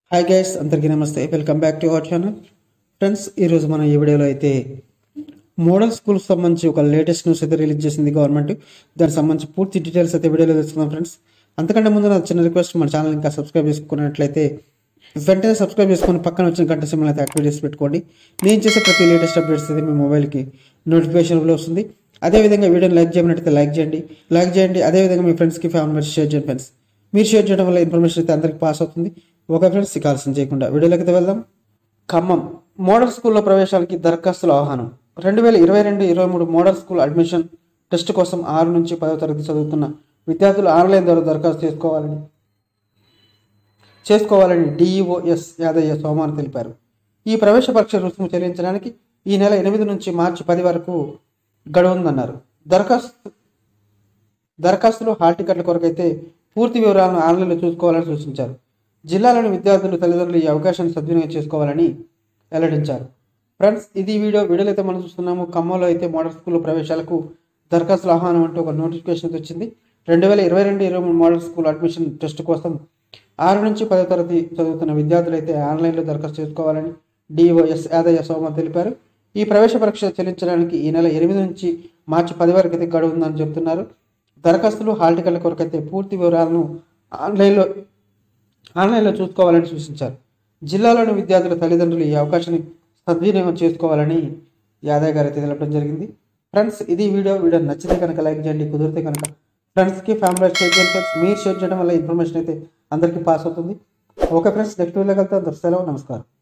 hi guys అందరికీ నమస్తే welcome back to our channel friends ఈరోజు మనం ఈ వీడియోలో అయితే మోడల్ స్కూల్ సంబంధించి ఒక లేటెస్ట్ న్యూస్ అయితే రిలీజ్ చేసింది గవర్నమెంట్ దానికి సంబంధించి పూర్తి డీటెయిల్స్ అయితే వీడియోలో తెలుసుకుందాం ఫ్రెండ్స్ అంతకంటే ముందు నా చిన్న రిక్వెస్ట్ మన ఛానల్ ఇంకా సబ్స్క్రైబ్ చేసుకున్నట్లయితే వెంటనే సబ్స్క్రైబ్ చేసుకొని పక్కన వచ్చిన గంట సింబల్ అయితే యాక్టివేట్ చేసి పెట్టుకోండి నేను చేసే ప్రతి లేటెస్ట్ అప్డేట్స్ అయితే మీ మొబైల్కి నోటిఫికేషన్లో వస్తుంది అదేవిధంగా వీడియోని లైక్ చేయమన్నట్లయితే లైక్ చేయండి లైక్ చేయండి అదేవిధంగా మీ ఫ్రెండ్స్కి ఫ్యామిలీ షేర్ చేయండి ఫ్రెండ్స్ మీరు షేర్ చేయడం వల్ల ఇన్ఫర్మేషన్ అయితే అందరికి పాస్ అవుతుంది ఓకే ఫ్రెండ్స్ ఇక ఆలస్యం చేయకుండా వీడియోలోకి అయితే వెళ్దాం ఖమ్మం మోడల్ స్కూల్లో ప్రవేశాలకి దరఖాస్తుల ఆహ్వానం రెండు వేల ఇరవై రెండు ఇరవై మూడు మోడల్ స్కూల్ అడ్మిషన్ టెస్ట్ కోసం ఆరు నుంచి పదో తరగతి చదువుతున్న విద్యార్థులు ఆన్లైన్ ద్వారా దరఖాస్తు చేసుకోవాలని చేసుకోవాలని డిఈఓఎస్ యాదయ్య సోమవారం తెలిపారు ఈ ప్రవేశ పరీక్ష రుసుము చెల్లించడానికి ఈ నెల ఎనిమిది నుంచి మార్చి పది వరకు గడువుందన్నారు దరఖాస్తు దరఖాస్తులు హాల్ టికెట్ల కొరకైతే పూర్తి వివరాలను ఆన్లైన్లో చూసుకోవాలని సూచించారు జిల్లాలోని విద్యార్థులు తల్లిదండ్రులు ఈ అవకాశాన్ని సద్వినియోగం చేసుకోవాలని వెల్లడించారు ఫ్రెండ్స్ ఇది వీడియో వీడియోలో అయితే మనం చూస్తున్నాము ఖమ్మంలో అయితే మోడల్ స్కూల్ ప్రవేశాలకు దరఖాస్తుల ఆహ్వానం అంటూ ఒక నోటిఫికేషన్ అయితే వచ్చింది రెండు వేల ఇరవై రెండు ఇరవై మూడు మోడల్ స్కూల్ అడ్మిషన్ టెస్ట్ కోసం ఆరు నుంచి పదో తరగతి చదువుతున్న విద్యార్థులు అయితే ఆన్లైన్లో దరఖాస్తు చేసుకోవాలని డిఓఎస్ యాదయ్య సోమ తెలిపారు ఈ ప్రవేశ పరీక్ష చెల్లించడానికి ఈ నెల ఎనిమిది నుంచి మార్చి పది వరకు అయితే గడువు ఉందని చెప్తున్నారు దరఖాస్తులు హాల్ టికెట్ల కొరకైతే పూర్తి వివరాలను ఆన్లైన్లో ఆన్లైన్లో చూసుకోవాలని సూచించారు జిల్లాలోని విద్యార్థుల తల్లిదండ్రులు ఈ అవకాశాన్ని సద్వినియోగం చేసుకోవాలని యాదవ్ గారు అయితే తెలపడం జరిగింది ఫ్రెండ్స్ ఇది వీడియో వీడియో నచ్చితే కనుక లైక్ చేయండి కుదిరితే కనుక ఫ్రెండ్స్కి ఫ్యామిలీ షేర్ చేయండి ఫ్రెండ్స్ మీరు షేర్ చేయడం వల్ల ఇన్ఫర్మేషన్ అయితే అందరికీ పాస్ అవుతుంది ఓకే ఫ్రెండ్స్ నెక్స్ట్ వీడియోకి వెళ్తే అందరు సెలవు నమస్కారం